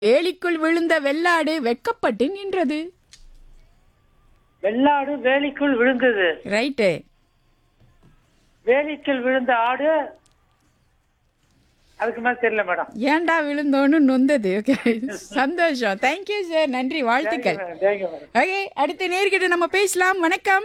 வேலிக்குள் விழுந்த வெள்ளாடு வெட்கப்பட்டு நின்றது வெள்ளாடு வேலிக்குள் விழுந்தது ரைட்டு வேலிக்குள் விழுந்த ஆடு அதுக்கு மேல தெரியல மேடம் ஏன்டா விழுந்தோன்னு நொந்தது ஓகே சந்தோஷம் தேங்க்யூ சார் நன்றி வாழ்த்துக்கள் தேங்க்யூ மேடம் ஓகே அடுத்த நேர்கிட்ட நம்ம பேசலாம் வணக்கம்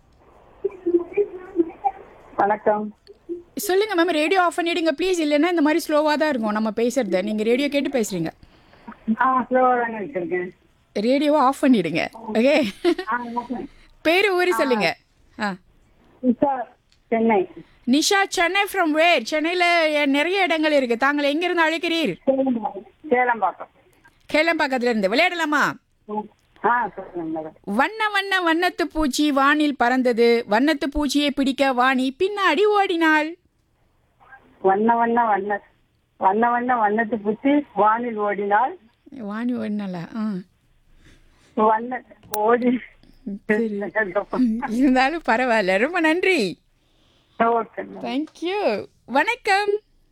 வணக்கம் சொல்லுங்க மேம் ரேடியோ ஆஃப் பண்ணிடுங்க ப்ளீஸ் இல்லைன்னா இந்த மாதிரி ஸ்லோவாக தான் இருக்கும் நம்ம பேசுறது நீங்க ரேடியோ கேட்டு பேசுறீங்க ஆ ஸ்லோவாக தாங்க வச்சிருக்கேன் ரேடியோவை ஆஃப் பண்ணிடுங்க ஓகே ஆ ஓகே. பேரு ஊரு சொல்லுங்க ஆ உஷா சென்னை நிஷா சென்னை ஃப்ரம் வேர் சென்னையில் நிறைய இடங்கள் இருக்கு தாங்கள் எங்கிருந்து அழைக்கிறீர் சேலம்பாக்கம் சேலம்பாக்கம் கேளம்பாக்கத்துல இருந்து விளையாடலாமா ம். ஆ சொல்லுங்க மேடம் வண்ண வண்ண வண்ணத்து பூச்சி வானில் பறந்தது வண்ணத்து பூச்சியை பிடிக்க வாணி பின்னாடி ஓடினாள் வண்ண வண்ண வண்ண வண்ண வண்ண வண்ணத்து பூச்சி வானில் ஓடினால் வாணி ஓடினாளா ஆ வண்ண ஓடி சரி. இருந்தாலும் பரவாயில்ல ரொம்ப நன்றி ஓகே மேடம். தேங்க்யூ வணக்கம்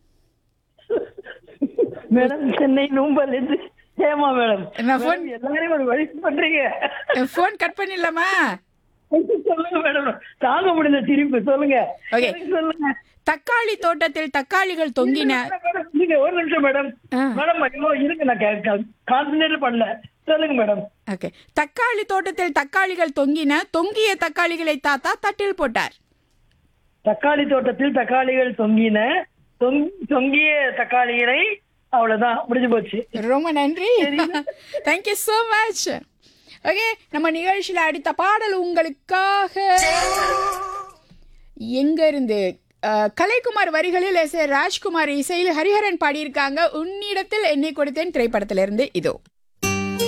மேடம் சென்னை நூம்பல் இருந்து ஏமா மேடம் நான் ஃபோன் எல்லாரையும் ஒரு வழி பண்றீங்க ஃபோன் கட் பண்ணிடலாமா சொல்லுங்க மேடம் தாங்க முடியல திருப்பி சொல்லுங்க Okay. எனக்கு சொல்லுங்க தக்காளி தோட்டத்தில் தக்காளிகள் தொங்கின மேடம், இருங்க, ஒரு நிமிஷம் மேடம் ஆ. மேடம் ஐயோ இருங்க நான் கான்சன்ட்ரேட் பண்ணல சொல்லுங்க மேடம் ஓகே தக்காளி தோட்டத்தில் தக்காளிகள் தொங்கின தொங்கிய தக்காளிகளை தாத்தா தட்டில் போட்டார் தக்காளி தோட்டத்தில் தக்காளிகள் தொங்கின தொங்- தொங்கிய தக்காளிகளை அவ்வளவுதான் முடிஞ்சு போச்சு ரொம்ப நன்றி தேங்க்யூ ஸோ மச் ஓகே நம்ம நிகழ்ச்சியில் அடுத்த பாடல் உங்களுக்காக எங்க இருந்து அஹ், கலைக்குமார் வரிகளில் எஸ் ஏ ராஜ்குமார் இசையில் ஹரிஹரன் பாடியிருக்காங்க உன்னிடத்தில் என்னை கொடுத்தேன் திரைப்படத்திலிருந்து இதோ